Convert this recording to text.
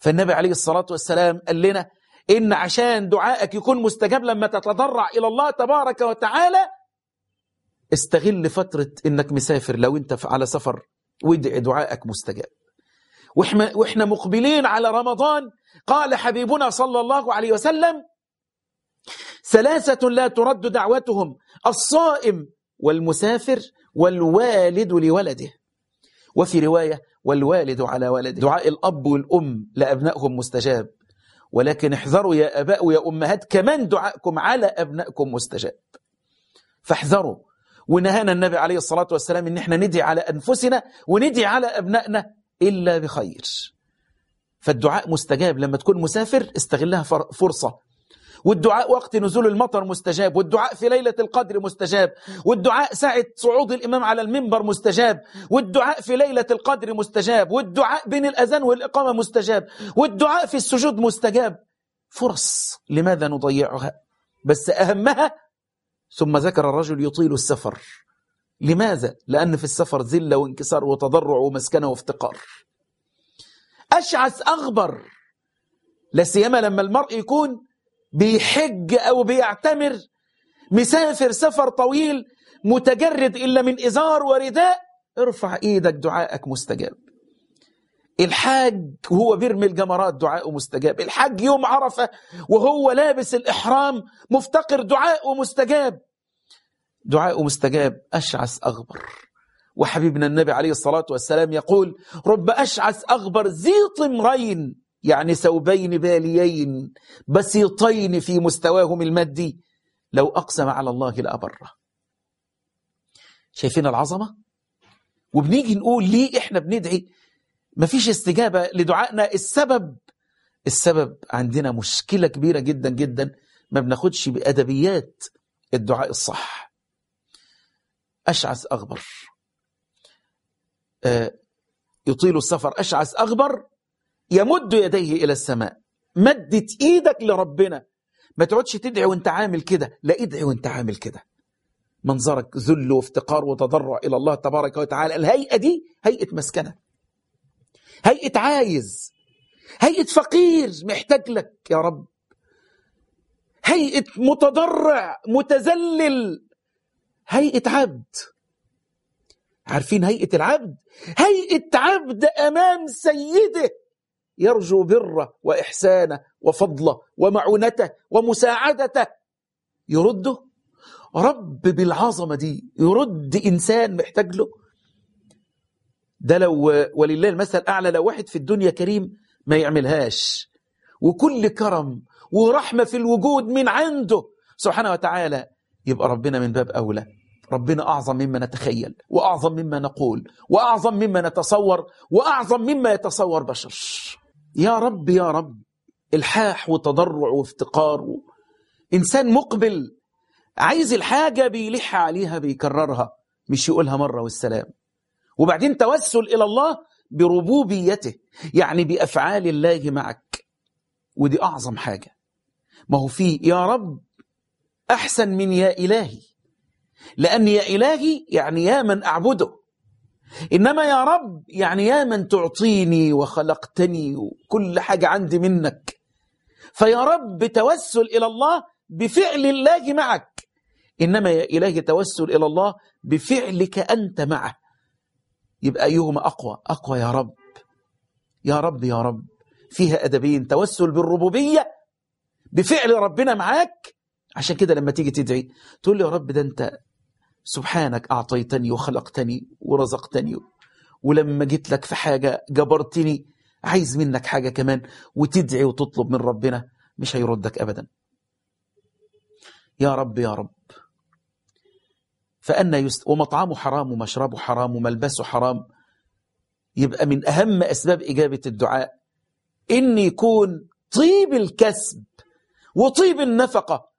فالنبي عليه الصلاة والسلام قال لنا إن عشان دعائك يكون مستجاب لما تتضرع إلى الله تبارك وتعالى استغل فترة إنك مسافر لو أنت على سفر وادعي دعائك مستجاب وإحنا, وإحنا مقبلين على رمضان قال حبيبنا صلى الله عليه وسلم ثلاثة لا ترد دعوتهم الصائم والمسافر والوالد لولده وفي رواية والوالد على ولده دعاء الأب والأم لأبنائهم مستجاب ولكن احذروا يا أباء ويا أمهات كمان دعائكم على أبنائكم مستجاب فاحذروا ونهانا النبي عليه الصلاة والسلام إن احنا ندعي على أنفسنا وندعي على أبنائنا إلا بخير فالدعاء مستجاب لما تكون مسافر استغلها فرصة والدعاء وقت نزول المطر مستجاب والدعاء في ليلة القدر مستجاب والدعاء ساعة صعود الإمام على المنبر مستجاب والدعاء في ليلة القدر مستجاب والدعاء بين الأذان والإقامة مستجاب والدعاء في السجود مستجاب فرص لماذا نضيعها بس أهمها ثم ذكر الرجل يطيل السفر لماذا؟ لأن في السفر ذلة وانكسار وتضرع ومسكنة وافتقار أشعث أغبر لا سيما لما المرء يكون بيحج أو بيعتمر مسافر سفر طويل متجرد إلا من إزار ورداء ارفع إيدك دعائك مستجاب الحاج وهو بيرمي الجمرات دعاءه مستجاب الحاج يوم عرفة وهو لابس الإحرام مفتقر دعاءه مستجاب دعاءه مستجاب أشعث أغبر وحبيبنا النبي عليه الصلاة والسلام يقول رب أشعث أغبر ذي طمرين يعني ثوبين باليين بسيطين في مستواهم المادي لو أقسم على الله لأبره شايفين العظمة وبنيجي نقول ليه إحنا بندعي مفيش استجابة لدعائنا السبب السبب عندنا مشكلة كبيرة جدا جدا ما بناخدش بأدبيات الدعاء الصح أشعث أغبر آه يطيل السفر أشعث أغبر يمد يديه إلى السماء مدت إيدك لربنا ما تقعدش تدعي وانت عامل كده لا ادعي وانت عامل كده منظرك ذل وافتقار وتضرع إلى الله تبارك وتعالى الهيئة دي هيئة مسكنة هيئة عايز هيئة فقير محتاج لك يا رب هيئة متضرع متذلل هيئة عبد عارفين هيئة العبد هيئة عبد أمام سيده يرجو بره وإحسانه وفضله ومعونته ومساعدته يرده رب بالعظمة دي يرد إنسان محتاج له ده لو ولله المثل الأعلى لو واحد في الدنيا كريم ما يعملهاش وكل كرم ورحمة في الوجود من عنده سبحانه وتعالى يبقى ربنا من باب أولى ربنا أعظم مما نتخيل وأعظم مما نقول وأعظم مما نتصور وأعظم مما يتصور بشر يا رب يا رب الحاح وتضرع وافتقار و... إنسان مقبل عايز الحاجة بيلح عليها بيكررها مش يقولها مرة والسلام وبعدين توسل إلى الله بربوبيته يعني بأفعال الله معك ودي أعظم حاجة ما هو في يا رب أحسن من يا إلهي لأن يا إلهي يعني يا من أعبده إنما يا رب يعني يا من تعطيني وخلقتني وكل حاجة عندي منك فيا رب توسل إلى الله بفعل الله معك إنما يا إلهي توسل إلى الله بفعلك أنت معه يبقى أيهما أقوى أقوى يا رب يا رب يا رب فيها أدبين توسل بالربوبية بفعل ربنا معاك عشان كده لما تيجي تدعي تقول لي يا رب ده أنت سبحانك أعطيتني وخلقتني ورزقتني ولما جيت لك في حاجة جبرتني عايز منك حاجة كمان وتدعي وتطلب من ربنا مش هيردك أبدا يا رب يا رب فأنا يست... ومطعمه حرام ومشربه حرام وملبسه حرام يبقى من أهم أسباب إجابة الدعاء إن يكون طيب الكسب وطيب النفقة